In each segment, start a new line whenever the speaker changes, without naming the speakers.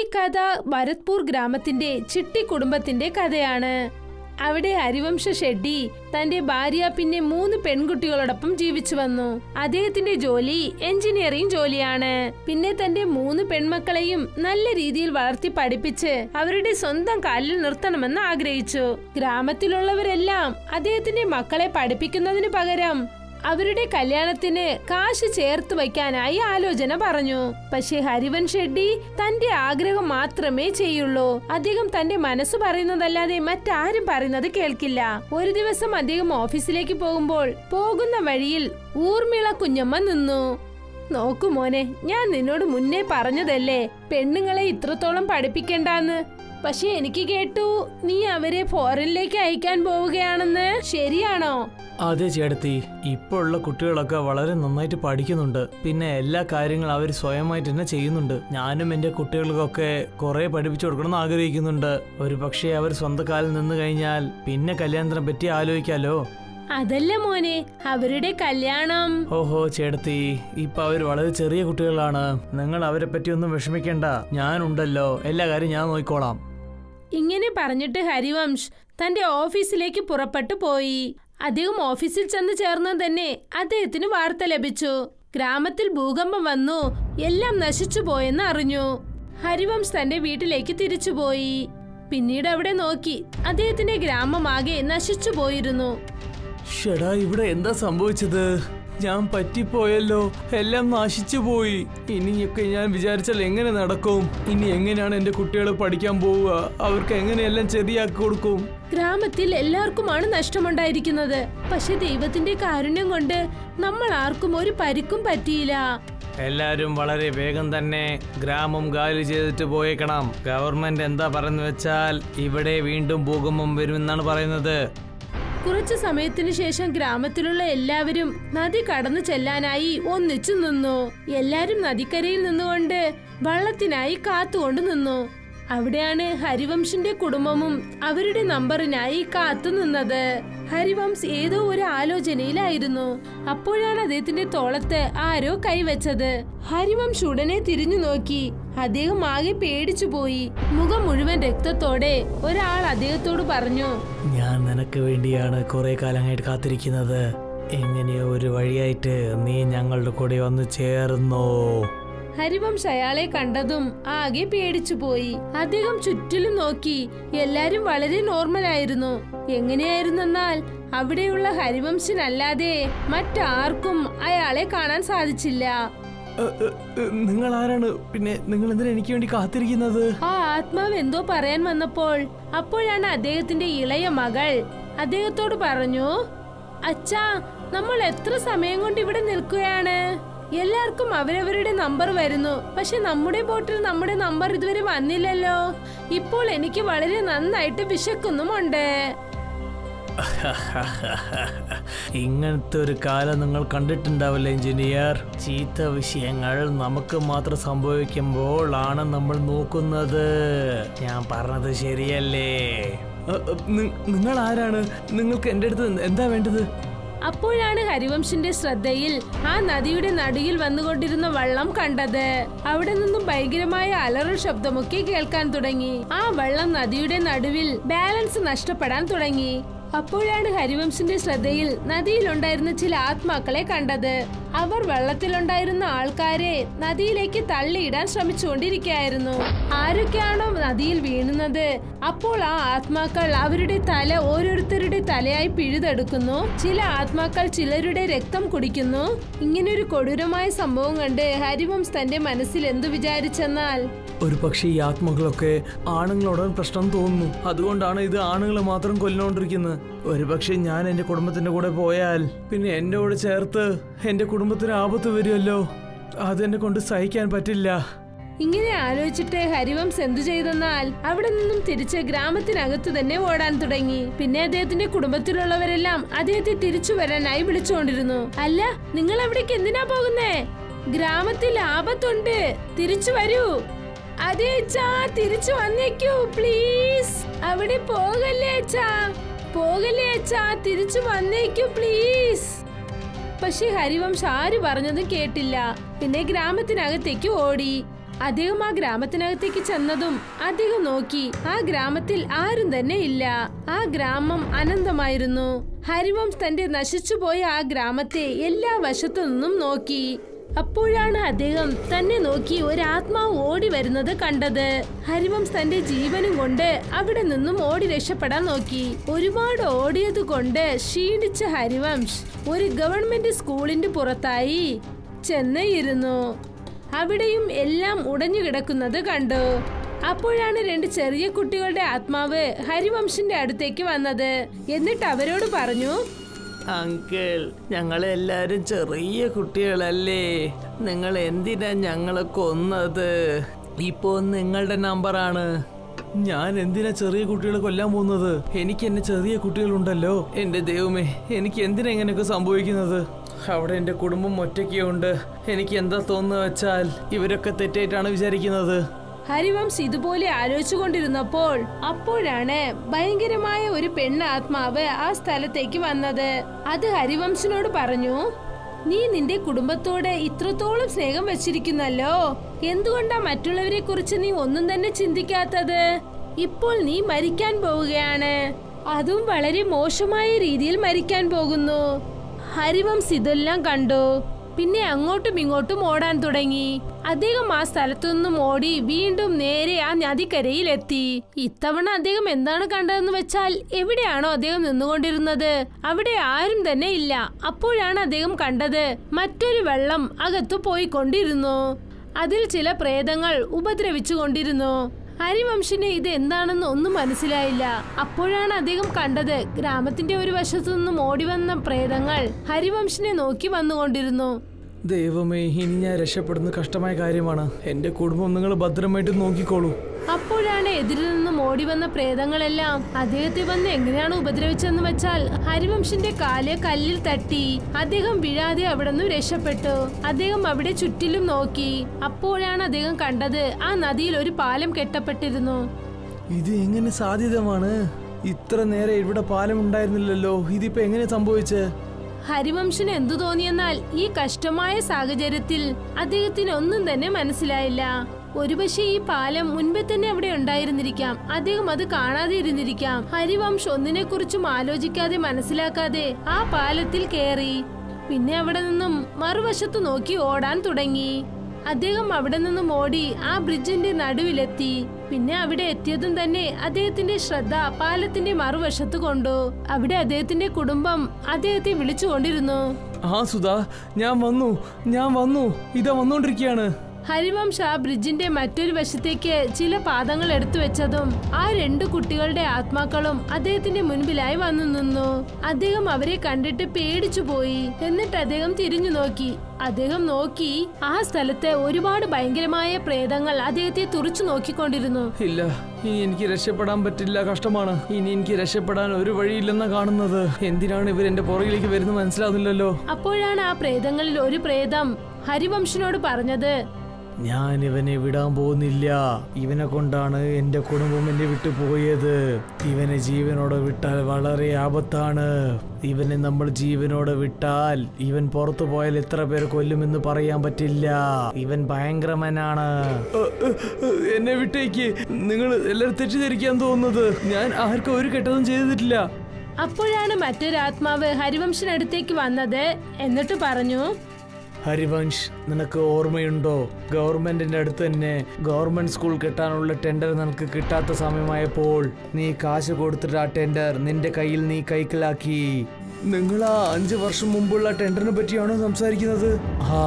കഥ ഭരത്പൂർ ഗ്രാമത്തിന്റെ ചിട്ടി കുടുംബത്തിന്റെ കഥയാണ് അവിടെ ഹരിവംശ ഷെഡ്ഡി തന്റെ ഭാര്യ പിന്നെ മൂന്ന് പെൺകുട്ടികളോടൊപ്പം ജീവിച്ചു വന്നു അദ്ദേഹത്തിന്റെ ജോലി എഞ്ചിനീയറിംഗ് ജോലിയാണ് പിന്നെ തന്റെ മൂന്ന് പെൺമക്കളെയും നല്ല രീതിയിൽ വളർത്തി പഠിപ്പിച്ച് അവരുടെ സ്വന്തം കാലിൽ നിർത്തണമെന്ന് ആഗ്രഹിച്ചു ഗ്രാമത്തിലുള്ളവരെല്ലാം അദ്ദേഹത്തിന്റെ മക്കളെ പഠിപ്പിക്കുന്നതിന് പകരം അവരുടെ കല്യാണത്തിന് കാശ് ചേർത്ത് വയ്ക്കാനായി ആലോചന പറഞ്ഞു പക്ഷേ ഹരിവൻഷ് ഷെഡ്ഡി തന്റെ ആഗ്രഹം മാത്രമേ ചെയ്യുള്ളൂ അദ്ദേഹം തന്റെ മനസ്സ് പറയുന്നതല്ലാതെ മറ്റാരും പറയുന്നത് കേൾക്കില്ല ഒരു ദിവസം അദ്ദേഹം ഓഫീസിലേക്ക് പോകുമ്പോൾ പോകുന്ന വഴിയിൽ ഊർമിള കുഞ്ഞമ്മ നിന്നു നോക്കു മോനെ ഞാൻ നിന്നോട് മുന്നേ പറഞ്ഞതല്ലേ പെണ്ണുങ്ങളെ ഇത്രത്തോളം പഠിപ്പിക്കണ്ടെന്ന് പക്ഷെ എനിക്ക് കേട്ടു നീ അവരെ ഫോറിനിലേക്ക് അയക്കാൻ പോവുകയാണെന്ന് ശരിയാണോ
അതെ ചേട്ടത്തി ഇപ്പോൾ ഉള്ള കുട്ടികളൊക്കെ വളരെ നന്നായിട്ട് പഠിക്കുന്നുണ്ട് പിന്നെ എല്ലാ കാര്യങ്ങളും അവർ സ്വയമായിട്ട് തന്നെ ചെയ്യുന്നുണ്ട് ഞാനും എൻ്റെ കുട്ടികൾക്കൊക്കെ കുറെ പഠിപ്പിച്ചു കൊടുക്കണമെന്ന് ആഗ്രഹിക്കുന്നുണ്ട് ഒരു പക്ഷേ അവർ സ്വന്തം കാലിൽ നിന്ന് കഴിഞ്ഞാൽ പിന്നെ കല്യാണത്തിനെ പറ്റി ആലോചിക്കാലോ
അതല്ല മോനെ അവരുടെ കല്യാണം
ഓഹോ ചേട്ടത്തി ഇപ്പൊ അവർ വളരെ ചെറിയ കുട്ടികളാണ് നിങ്ങൾ അവരെ പറ്റി ഒന്നും വിഷമിക്കേണ്ട ഞാനുണ്ടല്ലോ എല്ലാ കാര്യം ഞാൻ നോക്കിക്കോളാം
ഇങ്ങനെ പറഞ്ഞിട്ട് ഹരിവംശ് തന്റെ ഓഫീസിലേക്ക് പുറപ്പെട്ടു പോയി അദ്ദേഹം ഓഫീസിൽ ചെന്ന് ചേർന്നത് തന്നെ അദ്ദേഹത്തിന് വാർത്ത ലഭിച്ചു ഗ്രാമത്തിൽ ഭൂകമ്പം വന്നു എല്ലാം നശിച്ചു പോയെന്ന് അറിഞ്ഞു ഹരിവംശ് തന്റെ വീട്ടിലേക്ക് തിരിച്ചുപോയി പിന്നീട് അവിടെ നോക്കി അദ്ദേഹത്തിന്റെ ഗ്രാമമാകെ നശിച്ചു പോയിരുന്നു
ഷെടാ ഇവിടെ എന്താ സംഭവിച്ചത് ഞാൻ പറ്റിപ്പോയല്ലോ എല്ലാം നശിച്ചു പോയി ഇനിയൊക്കെ ഞാൻ വിചാരിച്ചാൽ എങ്ങനെ നടക്കും ഇനി എങ്ങനെയാണ് എന്റെ കുട്ടികൾ പഠിക്കാൻ പോവുക അവർക്ക് എങ്ങനെയെല്ലാം ചെറിയാക്കി കൊടുക്കും
ഗ്രാമത്തിൽ എല്ലാവർക്കുമാണ് നഷ്ടമുണ്ടായിരിക്കുന്നത് പക്ഷെ ദൈവത്തിന്റെ കാരുണ്യം കൊണ്ട് നമ്മൾ ആർക്കും ഒരു പരിക്കും പറ്റിയില്ല
എല്ലാരും വളരെ വേഗം തന്നെ ഗ്രാമം ഗാലി ചെയ്തിട്ട് പോയേക്കണം ഗവൺമെന്റ് എന്താ പറയുന്നത് വെച്ചാൽ ഇവിടെ വീണ്ടും ഭൂകമ്പം വരുമെന്നാണ് പറയുന്നത്
കുറച്ചു സമയത്തിനു ശേഷം ഗ്രാമത്തിലുള്ള എല്ലാവരും നദി കടന്നു ചെല്ലാനായി ഒന്നിച്ചു നിന്നു എല്ലാരും നദിക്കരയിൽ നിന്നുകൊണ്ട് വള്ളത്തിനായി കാത്തുകൊണ്ട് നിന്നു അവിടെയാണ് ഹരിവംശിന്റെ കുടുംബവും അവരുടെ നമ്പറിനായി കാത്തു നിന്നത് ഹരിവംശ് ഏതോ ഒരു ആലോചനയിലായിരുന്നു അപ്പോഴാണ് അദ്ദേഹത്തിന്റെ തോളത്ത് ആരോ കൈവച്ചത് ഹരിവംശ് ഉടനെ തിരിഞ്ഞു നോക്കി അദ്ദേഹം ആകെ പേടിച്ചു പോയി മുഖം മുഴുവൻ രക്തത്തോടെ ഒരാൾ അദ്ദേഹത്തോട് പറഞ്ഞു
ഞാൻ നിനക്ക് വേണ്ടിയാണ് കുറെ കാലമായിട്ട് കാത്തിരിക്കുന്നത് എങ്ങനെയോ ഒരു വഴിയായിട്ട് നീ ഞങ്ങളുടെ കൂടെ വന്ന് ചേർന്നോ
ഹരിവംശ് അയാളെ കണ്ടതും ആകെ പേടിച്ചുപോയി അദ്ദേഹം ചുറ്റിലും നോക്കി എല്ലാരും വളരെ നോർമലായിരുന്നു എങ്ങനെയായിരുന്നെന്നാൽ അവിടെയുള്ള ഹരിവംശനല്ലാതെ മറ്റാർക്കും അയാളെ കാണാൻ സാധിച്ചില്ല
നിങ്ങൾ ആരാണ് പിന്നെ നിങ്ങൾ എന്തിനാ എനിക്ക് വേണ്ടി കാത്തിരിക്കുന്നത്
ആ ആത്മാവ് എന്തോ പറയാൻ വന്നപ്പോൾ അപ്പോഴാണ് അദ്ദേഹത്തിന്റെ ഇളയ മകൾ അദ്ദേഹത്തോട് പറഞ്ഞു അച്ഛാ നമ്മൾ എത്ര സമയം കൊണ്ട് ഇവിടെ നിൽക്കുകയാണ് എല്ലാവർക്കും അവരവരുടെ നമ്പർ വരുന്നു പക്ഷെ നമ്മുടെ ബോട്ടിൽ നമ്മുടെ നമ്പർ ഇതുവരെ വന്നില്ലല്ലോ ഇപ്പോൾ എനിക്ക് വളരെ നന്നായിട്ട് വിശക്കുന്നുമുണ്ട്
ഇങ്ങനത്തെ ഒരു കാലം നിങ്ങൾ കണ്ടിട്ടുണ്ടാവില്ല എഞ്ചിനീയർ ചീത്ത വിഷയങ്ങൾ നമുക്ക് മാത്രം സംഭവിക്കുമ്പോൾ ആണ് നമ്മൾ നോക്കുന്നത് ഞാൻ പറഞ്ഞത് ശരിയല്ലേ നിങ്ങൾ ആരാണ് നിങ്ങൾക്ക് എൻ്റെ അടുത്ത് എന്താ വേണ്ടത്
അപ്പോഴാണ് ഹരിവംശിന്റെ ശ്രദ്ധയിൽ ആ നദിയുടെ നടുയിൽ വന്നുകൊണ്ടിരുന്ന വള്ളം കണ്ടത് അവിടെ നിന്നും ഭയങ്കരമായ അലറൽ ശബ്ദമൊക്കെ കേൾക്കാൻ തുടങ്ങി ആ വള്ളം നദിയുടെ നടുവിൽ ബാലൻസ് നഷ്ടപ്പെടാൻ തുടങ്ങി അപ്പോഴാണ് ഹരിവംശിന്റെ ശ്രദ്ധയിൽ നദിയിലുണ്ടായിരുന്ന ചില ആത്മാക്കളെ കണ്ടത് അവർ വെള്ളത്തിലുണ്ടായിരുന്ന ആൾക്കാരെ നദിയിലേക്ക് തള്ളിയിടാൻ ശ്രമിച്ചുകൊണ്ടിരിക്കുകയായിരുന്നു ആരൊക്കെയാണോ നദിയിൽ വീണുന്നത് അപ്പോൾ ആ ആത്മാക്കൾ അവരുടെ തല ഓരോരുത്തരുടെ തലയായി പിഴുതെടുക്കുന്നു ചില ആത്മാക്കൾ ചിലരുടെ രക്തം കുടിക്കുന്നു ഇങ്ങനൊരു കൊടൂരമായ സംഭവം കണ്ട് ഹരിവംശ് തന്റെ മനസ്സിൽ എന്തു വിചാരിച്ചെന്നാൽ
ഒരു പക്ഷേ ഈ ആത്മകളൊക്കെ ആണുങ്ങളോടാണ് പ്രശ്നം തോന്നുന്നു അതുകൊണ്ടാണ് ഇത് ആണുങ്ങളെ മാത്രം കൊല്ലുകൊണ്ടിരിക്കുന്നത് ഒരു പക്ഷേ ഞാൻ എൻ്റെ കുടുംബത്തിന്റെ കൂടെ പോയാൽ പിന്നെ എൻ്റെ കൂടെ ചേർത്ത് എൻ്റെ കുടുംബത്തിന് ആപത്ത് വരുമല്ലോ അതെന്നെ കൊണ്ട് സഹിക്കാൻ പറ്റില്ല
ഇങ്ങനെ ആലോചിച്ചിട്ട് ഹരിവംശ് എന്തു ചെയ്തെന്നാൽ അവിടെ നിന്നും തിരിച്ച് ഗ്രാമത്തിനകത്ത് തന്നെ ഓടാൻ തുടങ്ങി പിന്നെ അദ്ദേഹത്തിന്റെ കുടുംബത്തിലുള്ളവരെല്ലാം അദ്ദേഹത്തെ തിരിച്ചു വരാനായി വിളിച്ചുകൊണ്ടിരുന്നു അല്ല നിങ്ങൾ അവിടേക്ക് എന്തിനാ പോകുന്നേ ഗ്രാമത്തിൽ ആപത്തുണ്ട് തിരിച്ചു വരൂ അതെ അച്ഛാ തിരിച്ചു വന്നേക്കൂ പ്ലീസ് അവിടെ പോകല്ലേ അച്ഛാ പോകല്ലേ അച്ഛാ തിരിച്ചു വന്നേക്കൂ പ്ലീസ് പക്ഷെ ഹരിവംശ് ആര് പറഞ്ഞതും കേട്ടില്ല പിന്നെ ഗ്രാമത്തിനകത്തേക്ക് ഓടി അദ്ദേഹം ആ ഗ്രാമത്തിനകത്തേക്ക് ചെന്നതും അദ്ദേഹം നോക്കി ആ ഗ്രാമത്തിൽ ആരും തന്നെ ഇല്ല ആ ഗ്രാമം അനന്തമായിരുന്നു ഹരിവംശ് തന്റെ നശിച്ചുപോയ ആ ഗ്രാമത്തെ എല്ലാ വശത്തു നിന്നും നോക്കി അപ്പോഴാണ് അദ്ദേഹം തന്നെ നോക്കി ഒരു ആത്മാവ് ഓടി വരുന്നത് കണ്ടത് ഹരിവംശ് തന്റെ ജീവനും കൊണ്ട് അവിടെ നിന്നും ഓടി രക്ഷപ്പെടാൻ നോക്കി ഒരുപാട് ഓടിയത് കൊണ്ട് ക്ഷീണിച്ച ഹരിവംശ് ഒരു ഗവൺമെന്റ് സ്കൂളിന്റെ പുറത്തായി ചെന്ന് ഇരുന്നു അവിടെയും എല്ലാം ഉടഞ്ഞു കിടക്കുന്നത് കണ്ടു അപ്പോഴാണ് രണ്ട് ചെറിയ കുട്ടികളുടെ ആത്മാവ് ഹരിവംശിന്റെ അടുത്തേക്ക് വന്നത് എന്നിട്ട് അവരോട് പറഞ്ഞു
അങ്കിൾ ഞങ്ങളെല്ലാരും ചെറിയ കുട്ടികളല്ലേ നിങ്ങൾ എന്തിനാ ഞങ്ങളെ കൊന്നത് ഇപ്പോ നിങ്ങളുടെ നമ്പറാണ് ഞാൻ എന്തിനാ ചെറിയ കുട്ടികളെ കൊല്ലാൻ പോകുന്നത് എനിക്ക് എന്നെ ചെറിയ കുട്ടികളുണ്ടല്ലോ എന്റെ ദൈവമേ എനിക്ക് എന്തിനാ ഇങ്ങനെയൊക്കെ സംഭവിക്കുന്നത് അവിടെ എന്റെ കുടുംബം ഒറ്റയ്ക്കുണ്ട് എനിക്ക് എന്താ തോന്നുന്നത് വെച്ചാൽ ഇവരൊക്കെ തെറ്റായിട്ടാണ് വിചാരിക്കുന്നത്
ഹരിവംശ് ഇതുപോലെ ആലോചിച്ചുകൊണ്ടിരുന്നപ്പോൾ അപ്പോഴാണ് ഭയങ്കരമായ ഒരു പെണ്ണ് ആത്മാവ് ആ സ്ഥലത്തേക്ക് വന്നത് അത് ഹരിവംശിനോട് പറഞ്ഞു നീ നിന്റെ കുടുംബത്തോട് ഇത്രത്തോളം സ്നേഹം വെച്ചിരിക്കുന്നല്ലോ എന്തുകൊണ്ടാ മറ്റുള്ളവരെ കുറിച്ച് നീ ഒന്നും തന്നെ ചിന്തിക്കാത്തത് ഇപ്പോൾ നീ മരിക്കാൻ പോവുകയാണ് അതും വളരെ മോശമായ രീതിയിൽ മരിക്കാൻ പോകുന്നു ഹരിവംശ് ഇതെല്ലാം കണ്ടു പിന്നെ അങ്ങോട്ടും ഇങ്ങോട്ടും ഓടാൻ തുടങ്ങി അദ്ദേഹം ആ സ്ഥലത്തു നിന്നും ഓടി വീണ്ടും നേരെ ആ നദിക്കരയിൽ എത്തി ഇത്തവണ അദ്ദേഹം എന്താണ് കണ്ടതെന്ന് വെച്ചാൽ എവിടെയാണോ അദ്ദേഹം നിന്നുകൊണ്ടിരുന്നത് അവിടെ ആരും തന്നെ ഇല്ല അപ്പോഴാണ് അദ്ദേഹം കണ്ടത് മറ്റൊരു വെള്ളം അകത്തു പോയിക്കൊണ്ടിരുന്നു അതിൽ ചില പ്രേതങ്ങൾ ഉപദ്രവിച്ചു കൊണ്ടിരുന്നു ഹരിവംശിന് ഇത് എന്താണെന്ന് ഒന്നും മനസ്സിലായില്ല അപ്പോഴാണ് അദ്ദേഹം കണ്ടത് ഗ്രാമത്തിന്റെ ഒരു വശത്തു നിന്നും ഓടി വന്ന പ്രേതങ്ങൾ ഹരിവംശിനെ നോക്കി വന്നുകൊണ്ടിരുന്നു
ദൈവമേ ഇനി ഞാൻ രക്ഷപ്പെടുന്ന കഷ്ടമായ കാര്യമാണ് എന്റെ കുടുംബം നിങ്ങൾ ഭദ്രമായിട്ട് നോക്കിക്കോളൂ
അപ്പോഴാണ് എതിരിൽ നിന്നും ഓടി വന്ന പ്രേതങ്ങളെല്ലാം അദ്ദേഹത്തെ വന്ന് എങ്ങനെയാണ് ഉപദ്രവിച്ചതെന്ന് വെച്ചാൽ ഹരിവംശിന്റെ കാല് കല്ലിൽ തട്ടി അദ്ദേഹം വീഴാതെ അവിടെ നിന്ന് രക്ഷപ്പെട്ടു അദ്ദേഹം അവിടെ ചുറ്റിലും നോക്കി അപ്പോഴാണ് അദ്ദേഹം കണ്ടത് ആ നദിയിൽ ഒരു പാലം കെട്ടപ്പെട്ടിരുന്നു
ഇത് എങ്ങനെ സാധ്യതമാണ് ഇത്ര നേരം ഇവിടെ പാലം ഉണ്ടായിരുന്നില്ലല്ലോ ഇതിപ്പോ എങ്ങനെ സംഭവിച്ചേ
ഹരിവംശന് എന്തു തോന്നിയെന്നാൽ ഈ കഷ്ടമായ സാഹചര്യത്തിൽ അദ്ദേഹത്തിന് ഒന്നും തന്നെ മനസ്സിലായില്ല ഒരുപക്ഷെ ഈ പാലം മുൻപേ തന്നെ അവിടെ ഉണ്ടായിരുന്നിരിക്കാം അദ്ദേഹം അത് കാണാതെ ഇരുന്നിരിക്കാം ഹരിവംശ് ഒന്നിനെ കുറിച്ചും ആലോചിക്കാതെ മനസ്സിലാക്കാതെ ആ പാലത്തിൽ കയറി പിന്നെ അവിടെ നിന്നും മറുവശത്ത് നോക്കി ഓടാൻ തുടങ്ങി അദ്ദേഹം അവിടെ നിന്നും ഓടി ആ ബ്രിഡ്ജിന്റെ നടുവിലെത്തി പിന്നെ അവിടെ എത്തിയതും തന്നെ അദ്ദേഹത്തിന്റെ ശ്രദ്ധ പാലത്തിന്റെ മറുവശത്ത് കൊണ്ടു അവിടെ അദ്ദേഹത്തിന്റെ കുടുംബം അദ്ദേഹത്തെ വിളിച്ചുകൊണ്ടിരുന്നു
ആ സുധാ ഞാൻ വന്നു ഞാൻ വന്നു ഇതാ വന്നോണ്ടിരിക്കുകയാണ്
ഹരിവംശ ആ ബ്രിഡ്ജിന്റെ മറ്റൊരു വശത്തേക്ക് ചില പാദങ്ങൾ എടുത്തു വെച്ചതും ആ രണ്ട് കുട്ടികളുടെ ആത്മാക്കളും അദ്ദേഹത്തിന്റെ മുൻപിലായി വന്നു നിന്നു അദ്ദേഹം അവരെ കണ്ടിട്ട് പേടിച്ചു പോയി എന്നിട്ട് അദ്ദേഹം തിരിഞ്ഞു നോക്കി അദ്ദേഹം നോക്കി ആ സ്ഥലത്ത് ഒരുപാട് ഭയങ്കരമായ പ്രേതങ്ങൾ അദ്ദേഹത്തെ തുറച്ചു നോക്കിക്കൊണ്ടിരുന്നു
ഇല്ല ഇനി എനിക്ക് രക്ഷപ്പെടാൻ പറ്റില്ല കഷ്ടമാണ് ഇനി എനിക്ക് രക്ഷപ്പെടാൻ ഒരു വഴിയില്ലെന്നാ കാണുന്നത് എന്തിനാണ് ഇവർ എന്റെ പുറകിലേക്ക് വരുന്നത് മനസ്സിലാവുന്നില്ലല്ലോ
അപ്പോഴാണ് ആ പ്രേതങ്ങളിൽ ഒരു പ്രേതം ഹരിവംശനോട് പറഞ്ഞത്
ഞാൻ ഇവനെ വിടാൻ പോകുന്നില്ല ഇവനെ കൊണ്ടാണ് എന്റെ കുടുംബം എന്നെ വിട്ടു പോയത് ഇവനെ ജീവനോടെ വിട്ടാൽ വളരെ ആപത്താണ് ഇവനെ നമ്മൾ ജീവനോടെ വിട്ടാൽ ഇവൻ പുറത്തു പോയാൽ എത്ര പേർ കൊല്ലുമെന്ന് പറയാൻ പറ്റില്ല ഇവൻ ഭയങ്കരമനാണ് എന്നെ വിട്ടേക്ക് നിങ്ങൾ എല്ലാവരും തെറ്റിദ്ധരിക്കാൻ തോന്നുന്നത് ഞാൻ ആർക്കും ഒരു കെട്ടതും ചെയ്തിട്ടില്ല
അപ്പോഴാണ് മറ്റൊരാത്മാവ് ഹരിവംശനടുത്തേക്ക് വന്നത് എന്നിട്ട് പറഞ്ഞു
ഹരിവംശ് നിനക്ക് ഓർമ്മയുണ്ടോ ഗവൺമെന്റിന്റെ അടുത്ത് തന്നെ ഗവൺമെന്റ് സ്കൂൾ കെട്ടാനുള്ള ടെൻഡർ നിനക്ക് കിട്ടാത്ത സമയമായപ്പോൾ നീ കാശ് കൊടുത്തിട്ട് ആ ടെൻഡർ നിന്റെ കയ്യിൽ നീ കൈക്കലാക്കി നിങ്ങൾ ആ അഞ്ച് വർഷം മുമ്പുള്ള ടെൻഡറിനെ പറ്റിയാണോ സംസാരിക്കുന്നത് ആ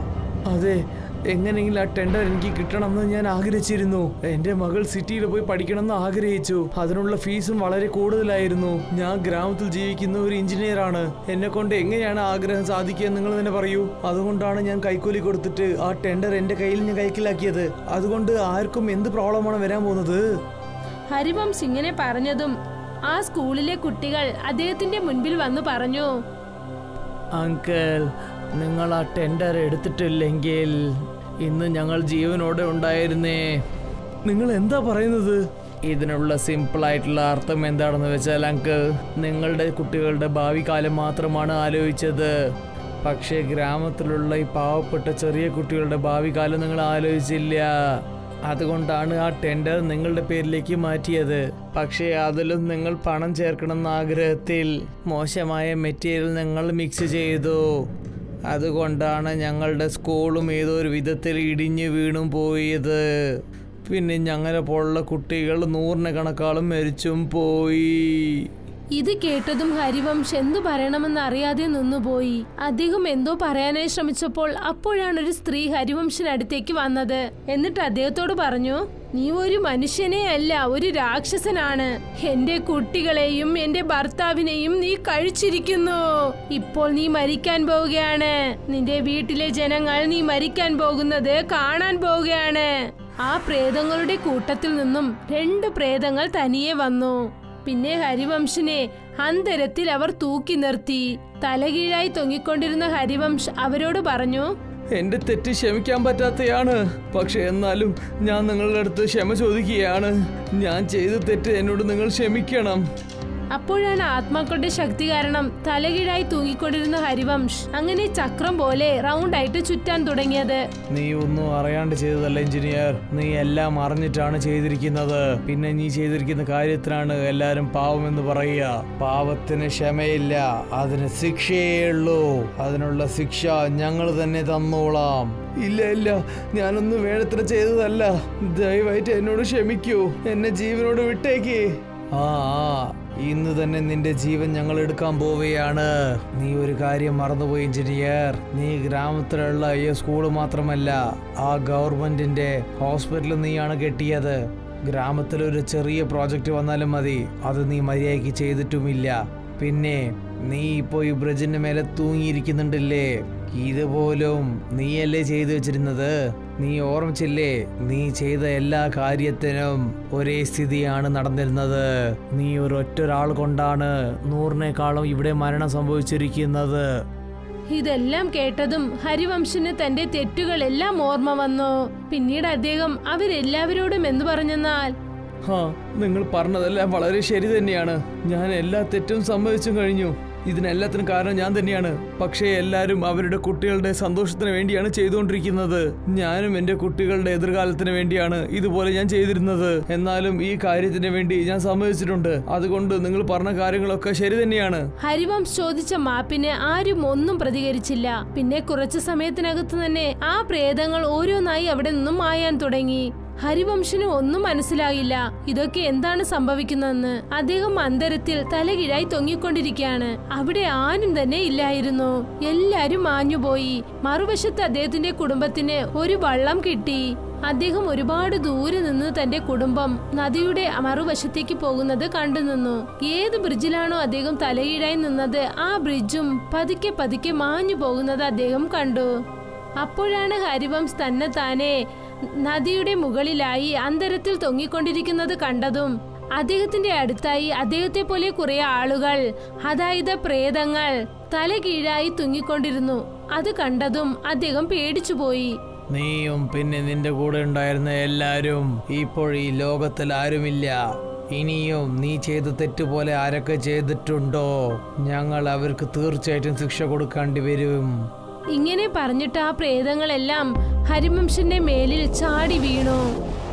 അതെ എങ്ങനെയെങ്കിലും ആ ടെൻഡർ എനിക്ക് കിട്ടണമെന്ന് ഞാൻ ആഗ്രഹിച്ചിരുന്നു എന്റെ മകൾ സിറ്റിയിൽ പോയി പഠിക്കണമെന്ന് ആഗ്രഹിച്ചു അതിനുള്ള ഫീസും വളരെ കൂടുതലായിരുന്നു ഞാൻ ഗ്രാമത്തിൽ ജീവിക്കുന്ന ഒരു എഞ്ചിനീയർ ആണ് എന്നെ കൊണ്ട് എങ്ങനെയാണ് ആഗ്രഹം സാധിക്കുക നിങ്ങൾ തന്നെ പറയൂ അതുകൊണ്ടാണ് ഞാൻ കൈക്കൂലി കൊടുത്തിട്ട് ആ ടെൻഡർ എന്റെ കയ്യിൽ ഞാൻ കൈക്കലാക്കിയത് അതുകൊണ്ട് ആർക്കും എന്ത് പ്രോബ്ലമാണ് വരാൻ പോകുന്നത്
ഹരിവംശ് ഇങ്ങനെ പറഞ്ഞതും ആ സ്കൂളിലെ കുട്ടികൾ അദ്ദേഹത്തിന്റെ മുൻപിൽ വന്നു പറഞ്ഞു
അങ്കിൾ നിങ്ങൾ ആ ടെൻഡർ എടുത്തിട്ടില്ലെങ്കിൽ ഇന്ന് ഞങ്ങൾ ജീവനോടെ ഉണ്ടായിരുന്നേ നിങ്ങൾ എന്താ പറയുന്നത് ഇതിനുള്ള സിമ്പിൾ ആയിട്ടുള്ള അർത്ഥം എന്താണെന്ന് വെച്ചാൽ അങ്കിൾ നിങ്ങളുടെ കുട്ടികളുടെ ഭാവി കാലം മാത്രമാണ് ആലോചിച്ചത് പക്ഷേ ഗ്രാമത്തിലുള്ള ഈ പാവപ്പെട്ട ചെറിയ കുട്ടികളുടെ ഭാവി കാലം നിങ്ങൾ ആലോചിച്ചില്ല അതുകൊണ്ടാണ് ആ ടെൻഡർ നിങ്ങളുടെ പേരിലേക്ക് മാറ്റിയത് പക്ഷേ അതിലും നിങ്ങൾ പണം ചേർക്കണമെന്ന ആഗ്രഹത്തിൽ മോശമായ മെറ്റീരിയൽ നിങ്ങൾ മിക്സ് ചെയ്തു അതുകൊണ്ടാണ് ഞങ്ങളുടെ സ്കൂളും ഏതോ ഒരു വിധത്തിൽ ഇടിഞ്ഞു വീണും പോയത് പിന്നെ ഞങ്ങളെ പോലുള്ള കുട്ടികൾ നൂറിന് കണക്കാളും മരിച്ചും പോയി
ഇത് കേട്ടതും ഹരിവംശ് എന്തു പറയണമെന്ന് അറിയാതെ നിന്നുപോയി അദ്ദേഹം എന്തോ പറയാനായി ശ്രമിച്ചപ്പോൾ അപ്പോഴാണ് ഒരു സ്ത്രീ ഹരിവംശിനടുത്തേക്ക് വന്നത് എന്നിട്ട് അദ്ദേഹത്തോട് പറഞ്ഞു നീ ഒരു മനുഷ്യനെ അല്ല ഒരു രാക്ഷസനാണ് എന്റെ കുട്ടികളെയും എന്റെ ഭർത്താവിനെയും നീ കഴിച്ചിരിക്കുന്നു ഇപ്പോൾ നീ മരിക്കാൻ പോവുകയാണ് നിന്റെ വീട്ടിലെ ജനങ്ങൾ നീ മരിക്കാൻ പോകുന്നത് കാണാൻ പോവുകയാണ് ആ പ്രേതങ്ങളുടെ കൂട്ടത്തിൽ നിന്നും രണ്ട് പ്രേതങ്ങൾ തനിയെ വന്നു പിന്നെ ഹരിവംശിനെ അന്തരത്തിൽ അവർ തൂക്കി നിർത്തി തലകീഴായി തൊങ്ങിക്കൊണ്ടിരുന്ന ഹരിവംശ് അവരോട് പറഞ്ഞു
എന്റെ തെറ്റ് ക്ഷമിക്കാൻ പറ്റാത്തയാണ് പക്ഷെ എന്നാലും ഞാൻ നിങ്ങളുടെ അടുത്ത് ക്ഷമ ചോദിക്കുകയാണ് ഞാൻ ചെയ്ത തെറ്റ് എന്നോട് നിങ്ങൾ ക്ഷമിക്കണം
അപ്പോഴാണ് ആത്മാക്കളുടെ ശക്തി കാരണം തലകീഴായി തൂങ്ങിക്കൊണ്ടിരുന്ന ഹരിവംശ് അങ്ങനെ ചക്രം പോലെ റൗണ്ട് ആയിട്ട് ചുറ്റാൻ തുടങ്ങിയത്
നീ ഒന്നും അറിയാണ്ട് ചെയ്തതല്ല എഞ്ചിനീയർ നീ എല്ലാം അറിഞ്ഞിട്ടാണ് ചെയ്തിരിക്കുന്നത് പിന്നെ നീ ചെയ്തിരിക്കുന്ന കാര്യത്തിനാണ് എല്ലാരും പാവമെന്ന് പറയുക പാവത്തിന് ക്ഷമയില്ല അതിന് ശിക്ഷയേ ഉള്ളൂ അതിനുള്ള ശിക്ഷ ഞങ്ങൾ തന്നെ തന്നോളാം ഇല്ല ഇല്ല ഞാനൊന്നും വേണ്ടത്ര ചെയ്തതല്ല ദയവായിട്ട് എന്നോട് ക്ഷമിക്കൂ എന്നെ ജീവനോട് വിട്ടേക്ക് ആ ആ ഇന്ന് തന്നെ നിന്റെ ജീവൻ ഞങ്ങൾ എടുക്കാൻ പോവുകയാണ് നീ ഒരു കാര്യം മറന്നുപോയി എഞ്ചിനീയർ നീ ഗ്രാമത്തിലുള്ള ഈ സ്കൂള് മാത്രമല്ല ആ ഗവൺമെന്റിന്റെ ഹോസ്പിറ്റൽ നീയാണ് കെട്ടിയത് ഗ്രാമത്തിൽ ഒരു ചെറിയ പ്രോജക്റ്റ് വന്നാലും മതി അത് നീ മര്യാദയ്ക്ക് ചെയ്തിട്ടുമില്ല പിന്നെ നീ ഇപ്പോൾ ഈ ബ്രിഡ്ജിന്റെ മേലെ തൂങ്ങിയിരിക്കുന്നുണ്ടല്ലേ ഇതുപോലും നീയല്ലേ ചെയ്തു വെച്ചിരുന്നത് നീ ഓർമ്മിച്ചില്ലേ നീ ചെയ്ത എല്ലാ കാര്യത്തിനും ഒരേ സ്ഥിതിയാണ് നടന്നിരുന്നത് നീ ഒരു ഒറ്റൊരാൾ കൊണ്ടാണ് നൂറിനേക്കാളും ഇവിടെ മരണം സംഭവിച്ചിരിക്കുന്നത്
ഇതെല്ലാം കേട്ടതും ഹരിവംശന് തന്റെ തെറ്റുകളെല്ലാം ഓർമ്മ വന്നു പിന്നീട് അദ്ദേഹം അവരെല്ലാവരോടും എന്തു പറഞ്ഞെന്നാൽ
ഹാ നിങ്ങൾ പറഞ്ഞതെല്ലാം വളരെ ശരി തന്നെയാണ് ഞാൻ എല്ലാ തെറ്റും സമ്മതിച്ചും കഴിഞ്ഞു ഇതിനെല്ലാത്തിനും കാരണം ഞാൻ തന്നെയാണ് പക്ഷേ എല്ലാവരും അവരുടെ കുട്ടികളുടെ സന്തോഷത്തിന് വേണ്ടിയാണ് ചെയ്തുകൊണ്ടിരിക്കുന്നത് ഞാനും എൻ്റെ കുട്ടികളുടെ എതിർകാലത്തിന് വേണ്ടിയാണ് ഇതുപോലെ ഞാൻ ചെയ്തിരുന്നത് എന്നാലും ഈ കാര്യത്തിന് വേണ്ടി ഞാൻ സമ്മതിച്ചിട്ടുണ്ട് അതുകൊണ്ട് നിങ്ങൾ പറഞ്ഞ കാര്യങ്ങളൊക്കെ ശരി തന്നെയാണ്
ഹരിവംശ് ചോദിച്ച മാപ്പിന് ആരും ഒന്നും പ്രതികരിച്ചില്ല പിന്നെ കുറച്ചു സമയത്തിനകത്ത് തന്നെ ആ പ്രേതങ്ങൾ ഓരോന്നായി അവിടെ നിന്നും മായാൻ തുടങ്ങി ഹരിവംശന് ഒന്നും മനസ്സിലായില്ല ഇതൊക്കെ എന്താണ് സംഭവിക്കുന്നതെന്ന് അദ്ദേഹം അന്തരത്തിൽ തലകിഴായി തൊങ്ങിക്കൊണ്ടിരിക്കുകയാണ് അവിടെ ആരും തന്നെ ഇല്ലായിരുന്നു എല്ലാരും മാഞ്ഞുപോയി മറുവശത്ത് അദ്ദേഹത്തിന്റെ കുടുംബത്തിന് ഒരു വള്ളം കിട്ടി അദ്ദേഹം ഒരുപാട് ദൂരെ നിന്ന് തന്റെ കുടുംബം നദിയുടെ മറുവശത്തേക്ക് പോകുന്നത് കണ്ടു നിന്നു ഏത് ബ്രിഡ്ജിലാണോ അദ്ദേഹം തലകീഴായി നിന്നത് ആ ബ്രിഡ്ജും പതുക്കെ പതുക്കെ മാഞ്ഞു പോകുന്നത് അദ്ദേഹം കണ്ടു അപ്പോഴാണ് ഹരിവംശ് തന്നെ താനെ നദിയുടെ മുകളിലായി അന്തരത്തിൽ തൊങ്ങിക്കൊണ്ടിരിക്കുന്നത് കണ്ടതും അദ്ദേഹത്തിന്റെ അടുത്തായി അദ്ദേഹത്തെ പോലെ കുറെ ആളുകൾ അതായത് പ്രേതങ്ങൾ തല കീഴായി തുങ്ങിക്കൊണ്ടിരുന്നു അത് കണ്ടതും അദ്ദേഹം പേടിച്ചുപോയി
നീയും പിന്നെ നിന്റെ കൂടെ ഉണ്ടായിരുന്ന എല്ലാരും ഇപ്പോൾ ഈ ലോകത്തിൽ ആരുമില്ല ഇനിയും നീ ചെയ്ത തെറ്റുപോലെ ആരൊക്കെ ചെയ്തിട്ടുണ്ടോ ഞങ്ങൾ അവർക്ക് തീർച്ചയായിട്ടും ശിക്ഷ കൊടുക്കേണ്ടി വരും
ഇങ്ങനെ പറഞ്ഞിട്ട് ആ പ്രേതങ്ങളെല്ലാം ഹരിവംശന്റെ മേലിൽ ചാടി വീണു